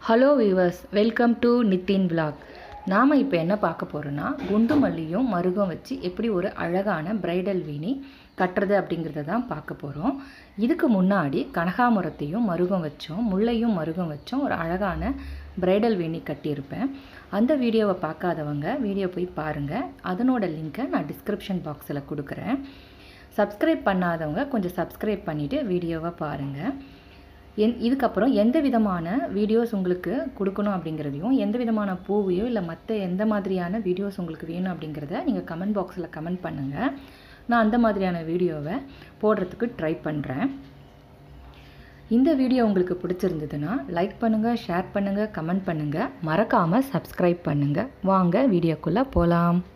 hello viewers welcome to Nithin vlog நாம் இப்போ என்ன பார்க்க போகிறோன்னா குண்டு மல்லியும் மருகம் வச்சு எப்படி ஒரு அழகான பிரைடல் வீணி கட்டுறது அப்படிங்கிறத தான் பார்க்க போகிறோம் இதுக்கு முன்னாடி கனகாமரத்தையும் மருகம் வச்சோம் முல்லையும் மருகம் வச்சோம் ஒரு அழகான பிரைடல் வீணி கட்டியிருப்பேன் அந்த வீடியோவை பார்க்காதவங்க வீடியோ போய் பாருங்கள் அதனோட லிங்க்கை நான் டிஸ்கிரிப்ஷன் பாக்ஸில் கொடுக்குறேன் சப்ஸ்கிரைப் பண்ணாதவங்க கொஞ்சம் சப்ஸ்கிரைப் பண்ணிவிட்டு வீடியோவை பாருங்கள் என் இதுக்கப்புறம் எந்த விதமான வீடியோஸ் உங்களுக்கு கொடுக்கணும் அப்படிங்கிறதையும் எந்த விதமான பூவையோ இல்லை மற்ற எந்த மாதிரியான வீடியோஸ் உங்களுக்கு வேணும் அப்படிங்கிறத நீங்கள் கமெண்ட் பாக்ஸில் கமெண்ட் பண்ணுங்கள் நான் அந்த மாதிரியான வீடியோவை போடுறதுக்கு ட்ரை பண்ணுறேன் இந்த வீடியோ உங்களுக்கு பிடிச்சிருந்ததுன்னா லைக் பண்ணுங்கள் ஷேர் பண்ணுங்கள் கமெண்ட் பண்ணுங்கள் மறக்காமல் சப்ஸ்கிரைப் பண்ணுங்கள் வாங்க வீடியோக்குள்ளே போகலாம்